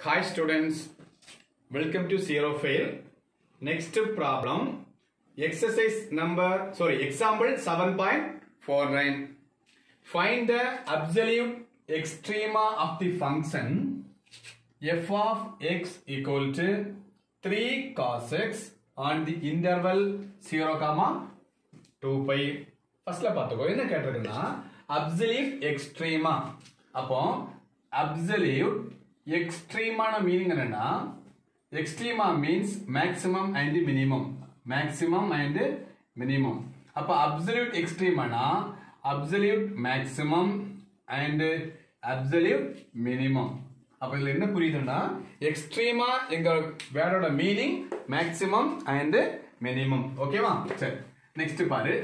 Hi students, welcome to Zero Fail. Next problem, exercise number, sorry, example 7.49. Find the absolute extrema of the function f of x equal to 3 cos x on the interval 0, comma 2 pi. ஃபர்ஸ்ட்ல பார்த்துக்கோ என்ன கேட்டிருக்குன்னா absolute எக்ஸ்ட்ரீமா அப்போ absolute எக்ஸ்ட்ரீமான meaning என்னன்னா extrema means maximum and minimum maximum and minimum அப்போ absolute எக்ஸ்ட்ரீமானா absolute maximum and absolute minimum அப்ப இதுல என்ன புரியுதுன்னா எக்ஸ்ட்ரீமா எங்க வேர்டோட மீனிங் மேக்ஸிமம் அண்ட் மினிமம் ஓகேவா சரி நெக்ஸ்ட் பாரு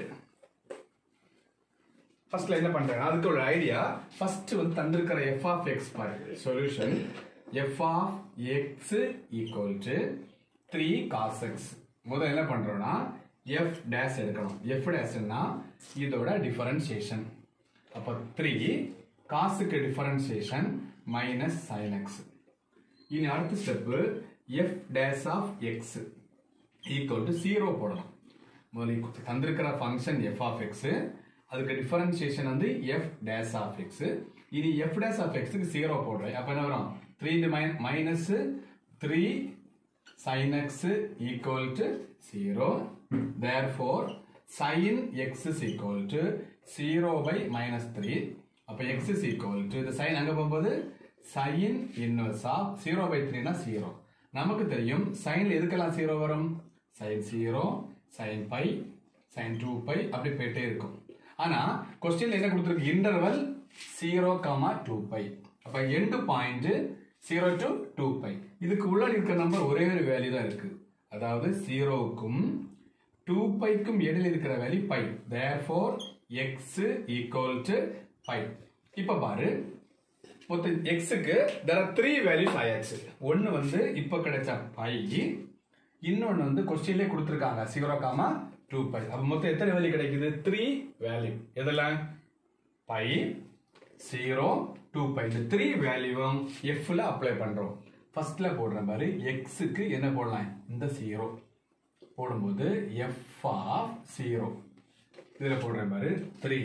ஃபர்ஸ்ட்ல என்ன பண்றேன் அதுக்கு ஒரு ஐடியா ஃபர்ஸ்ட் வந்து தந்திருக்கிற எஃப் ஆஃப் எக்ஸ் பாரு solution F of X equal to three cos X முதல்ல என்ன பண்றோம்னா எஃப் டேஸ் எடுக்கணும் எஃப் டேஸ்னா இதோட டிஃபரன்சியேஷன் அப்போ த்ரீ காசுக்கு டிஃபரன்சியேஷன் மைனஸ் சைன் எக்ஸ் இனி அடுத்த step F dash of X equal to zero போடணும் முதல்ல தந்திருக்கிற ஃபங்க்ஷன் எஃப் ஆஃப் எக்ஸ் அதுக்கு டிஃபரன்சியேஷன் வந்து எஃப் டேஸ் ஆஃப் எக்ஸ் இனி எஃப் டேஸ் ஆஃப் எக்ஸுக்கு ஜீரோ போடுறேன் அப்ப என்ன வரும் த்ரீ இந்த minus three sin x equal to 0 therefore sin x is equal to 0 by minus 3 அப்ப x is equal to இந்த sin அங்க போகும்போது sin inverse of 0 by 3 னா 0 நமக்கு தெரியும் sin எதுக்கெல்லாம் 0 வரும் sin 0 sin pi sin 2 pi அப்படி போயிட்டே இருக்கும் ஆனா கொஸ்டின்ல என்ன கொடுத்திருக்கு இன்டர்வல் 0 காமா 2 pi அப்ப எண்ட் பாயிண்ட் 0 டு 2 pi இதுக்கு உள்ளாடி இருக்கிற நம்பர் ஒரே ஒரு வேல்யூ தான் இருக்கு அதாவது ஜீரோவுக்கும் டூ பைக்கும் இடையில இருக்கிற value pi therefore X equal to pi இப்ப பாரு மொத்தம் எக்ஸுக்கு தெர் ஆர் த்ரீ வேல்யூஸ் ஆயாச்சு ஒன்னு வந்து இப்ப கிடைச்ச பை இன்னொன்னு வந்து கொஸ்டின்லேயே கொடுத்துருக்காங்க ஜீரோ காமா டூ பை அப்ப மொத்தம் எத்தனை வேல்யூ கிடைக்குது த்ரீ வேல்யூ எதெல்லாம் பை ஜீரோ டூ பை இந்த த்ரீ வேல்யூவும் எஃப்ல அப்ளை பண்றோம் ஃபர்ஸ்ட்ல போடுற மாதிரி எக்ஸுக்கு என்ன போடலாம் இந்த ஜீரோ போடும்போது எஃப் ஆஃப் ஜீரோ இதுல போடுற மாதிரி த்ரீ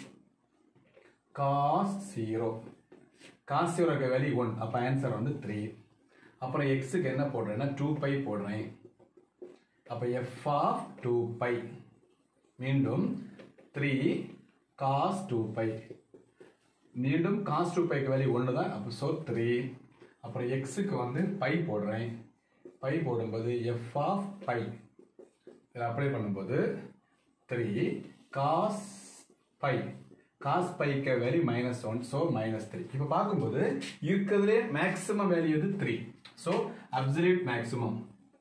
காஸ் ஜீரோ காஸ் ஜீரோக்கு வேல்யூ ஒன் அப்ப ஆன்சர் வந்து த்ரீ அப்புறம் எக்ஸுக்கு என்ன போடுறேன்னா டூ பை போடுறேன் அப்ப எஃப் ஆஃப் டூ பை மீண்டும் த்ரீ காஸ் டூ பை மீண்டும் காஸ் டூ பைக்கு வேல்யூ ஒன்று தான் அப்போ ஸோ த்ரீ அப்புறம் எக்ஸுக்கு வந்து பை போடுறேன் பை போடும்போது எஃப் ஆஃப் பை இதில் அப்ளை பண்ணும்போது த்ரீ காஸ் பை காஸ் பைக்கு value minus one so minus three இப்போ பார்க்கும்போது இருக்கிறதுலே மேக்ஸிமம் வேல்யூ வந்து three so absolute maximum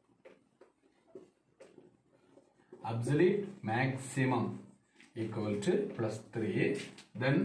absolute maximum equal to plus 3 then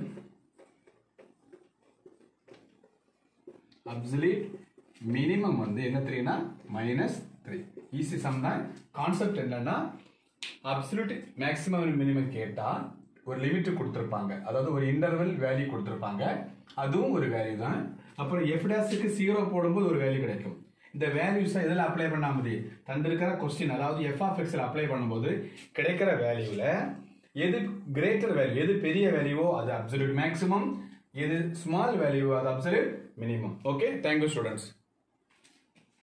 absolute minimum வந்து என்ன 3 னா minus 3 ஈஸி சம் தான் கான்செப்ட் என்னன்னா அப்சல்யூட் மேக்ஸிமம் மினிமம் கேட்டா ஒரு லிமிட் கொடுத்துருப்பாங்க அதாவது ஒரு இன்டர்வல் வேல்யூ கொடுத்துருப்பாங்க அதுவும் ஒரு வேல்யூ தான் அப்புறம் எஃப் டேஸுக்கு ஜீரோ போடும்போது ஒரு வேல்யூ கிடைக்கும் இந்த வேல்யூஸை எதில் அப்ளை பண்ணாமதி தந்திருக்கிற கொஸ்டின் அதாவது எஃப் ஆஃப் எக்ஸில் அப்ளை பண்ணும்போது கிடைக்கிற வேல்யூவில் எது கிரேட்டர் வேல்யூ எது பெரிய வேல்யூவோ அது அப்சல்யூட் மேக்ஸிமம் எது ஸ்மால் வேல்யூவோ அது absolute minimum okay thank you students